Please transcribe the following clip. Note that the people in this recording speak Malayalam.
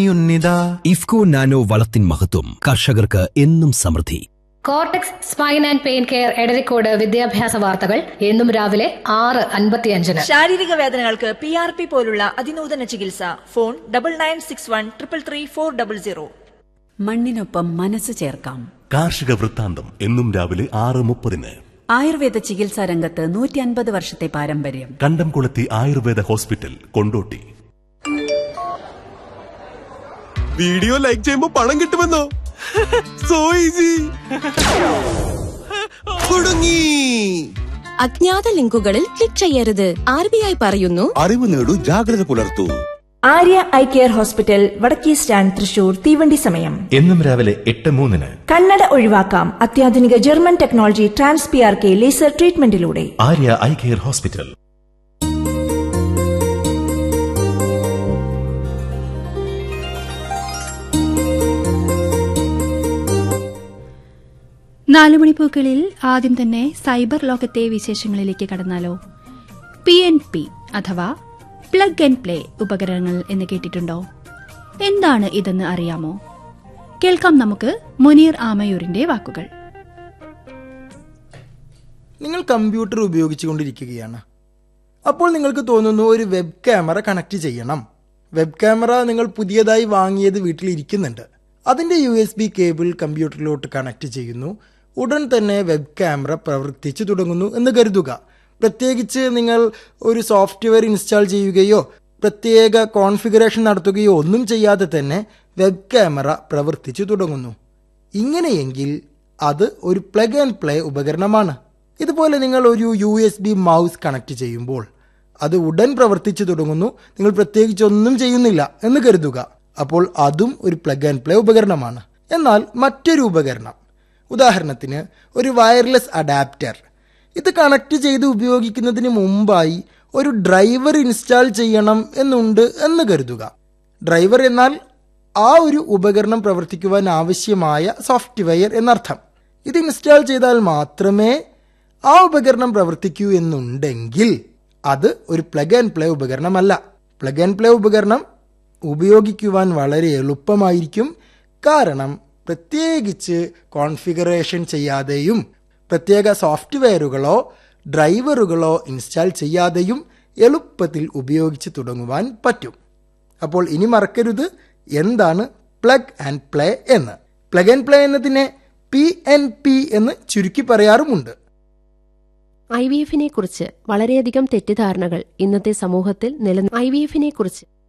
ഉന്നിതാ ഇഫ്കോ നാനോ വളത്തിൻ മഹത്വം കർഷകർക്ക് എന്നും സമൃദ്ധി cortex spine and pain care Edarikode വിദ്യാഭ്യാസ വാർത്തകൾ എന്നും രാവിലെ ആറ് അൻപത്തിയഞ്ചിന് ശാരീരിക വേദനകൾക്ക് പി ആർ പി പോലുള്ള അതിനൂതന ചികിത്സ phone double nine six one triple three four double zero മണ്ണിനൊപ്പം മനസ്സ് ചേർക്കാം കാർഷിക വൃത്താന്തം എന്നും രാവിലെ ആറ് മുപ്പതിന് ആയുർവേദ ചികിത്സാ രംഗത്ത് നൂറ്റി അൻപത് വർഷത്തെ പാരമ്പര്യം Kandamkulathi Ayurveda hospital Kondotty video like ചെയ്യുമ്പോ പണം കിട്ടുമെന്നോ സോ ഈസി കുടുങ്ങി അജ്ഞാത ലിങ്കുകളിൽ ക്ലിക്ക് ചെയ്യരുത് ആർ ബി ഐ പറയുന്നു അറിവ് നേടൂ ജാഗ്രത പുലർത്തൂ ആര്യ ഐ കെയർ ഹോസ്പിറ്റൽ വടക്കേ സ്റ്റാൻഡ് തൃശൂർ തീവണ്ടി സമയം എന്നും രാവിലെ എട്ട് മൂന്നിന് കണ്ണട ഒഴിവാക്കാം അത്യാധുനിക German technology trans P R K laser ട്രീറ്റ്മെന്റിലൂടെ ആര്യ ഐ കെയർ ഹോസ്പിറ്റൽ നാലുമണിപ്പൂക്കളിൽ ആദ്യം തന്നെ സൈബർ ലോകത്തെ വിശേഷങ്ങളിലേക്ക് കടന്നാലോ പി എൻ പി അഥവാ പ്ലഗ് ആൻഡ് പ്ലേ ഉപകരണങ്ങൾ എന്ന് കേട്ടിട്ടുണ്ടോ എന്താണ് ഇതെന്ന് അറിയാമോ കേൾക്കാം നമുക്ക് മുനീർ ആമയൂരിന്റെ വാക്കുകൾ നിങ്ങൾ കമ്പ്യൂട്ടർ ഉപയോഗിച്ചുകൊണ്ടിരിക്കുകയാണ് അപ്പോൾ നിങ്ങൾക്ക് തോന്നുന്നു ഒരു വെബ് ക്യാമറ കണക്ട് ചെയ്യണം വെബ് ക്യാമറ നിങ്ങൾ പുതിയതായി വാങ്ങിയത് വീട്ടിലിരിക്കുന്നുണ്ട് അതിൻ്റെ യു എസ് ബി കേബിൾ കമ്പ്യൂട്ടറിലോട്ട് കണക്ട് ചെയ്യുന്നു ഉടൻ തന്നെ വെബ് ക്യാമറ പ്രവർത്തിച്ചു തുടങ്ങുന്നു എന്ന് കരുതുക പ്രത്യേകിച്ച് നിങ്ങൾ ഒരു സോഫ്റ്റ്വെയർ ഇൻസ്റ്റാൾ ചെയ്യുകയോ പ്രത്യേക കോൺഫിഗറേഷൻ നടത്തുകയോ ഒന്നും ചെയ്യാതെ തന്നെ വെബ് ക്യാമറ പ്രവർത്തിച്ചു തുടങ്ങുന്നു ഇങ്ങനെയെങ്കിൽ അത് ഒരു പ്ലഗ് ആൻഡ് പ്ലേ ഉപകരണമാണ് ഇതുപോലെ നിങ്ങൾ ഒരു U S B mouse connect ചെയ്യുമ്പോൾ അത് ഉടൻ പ്രവർത്തിച്ചു തുടങ്ങുന്നു നിങ്ങൾ പ്രത്യേകിച്ച് ഒന്നും ചെയ്യുന്നില്ല എന്ന് കരുതുക അപ്പോൾ അതും ഒരു പ്ലഗ് ആൻഡ് പ്ലേ ഉപകരണമാണ് എന്നാൽ മറ്റൊരു ഉപകരണം ഉദാഹരണത്തിന് ഒരു വയർലെസ് അഡാപ്റ്റർ ഇത് കണക്ട് ചെയ്ത് ഉപയോഗിക്കുന്നതിന് മുമ്പായി ഒരു ഡ്രൈവർ ഇൻസ്റ്റാൾ ചെയ്യണം എന്നുണ്ട് എന്ന് കരുതുക ഡ്രൈവർ എന്നാൽ ആ ഒരു ഉപകരണം പ്രവർത്തിക്കുവാൻ ആവശ്യമായ സോഫ്റ്റ്വെയർ എന്നർത്ഥം ഇത് ഇൻസ്റ്റാൾ ചെയ്താൽ മാത്രമേ ആ ഉപകരണം പ്രവർത്തിക്കൂ എന്നുണ്ടെങ്കിൽ അത് ഒരു പ്ലഗ് ആൻഡ് പ്ലേ ഉപകരണമല്ല പ്ലഗ് ആൻഡ് പ്ലേ ഉപകരണം ഉപയോഗിക്കുവാൻ വളരെ എളുപ്പമായിരിക്കും കാരണം പ്രത്യേകിച്ച് കോൺഫിഗറേഷൻ ചെയ്യാതെയും പ്രത്യേക സോഫ്റ്റ്വെയറുകളോ ഡ്രൈവറുകളോ ഇൻസ്റ്റാൾ ചെയ്യാതെയും എളുപ്പത്തിൽ ഉപയോഗിച്ച് തുടങ്ങുവാൻ പറ്റും അപ്പോൾ ഇനി മറക്കരുത് എന്താണ് പ്ലഗ് ആൻഡ് പ്ലേ എന്ന് പ്ലഗ് ആൻഡ് പ്ലേ എന്നതിനെ പി എൻ പി എന്ന് ചുരുക്കി പറയാറുമുണ്ട് ഐ വി എഫിനെ കുറിച്ച് വളരെയധികം തെറ്റിദ്ധാരണകൾ ഇന്നത്തെ സമൂഹത്തിൽ നില ഐ വി എഫിനെ കുറിച്ച്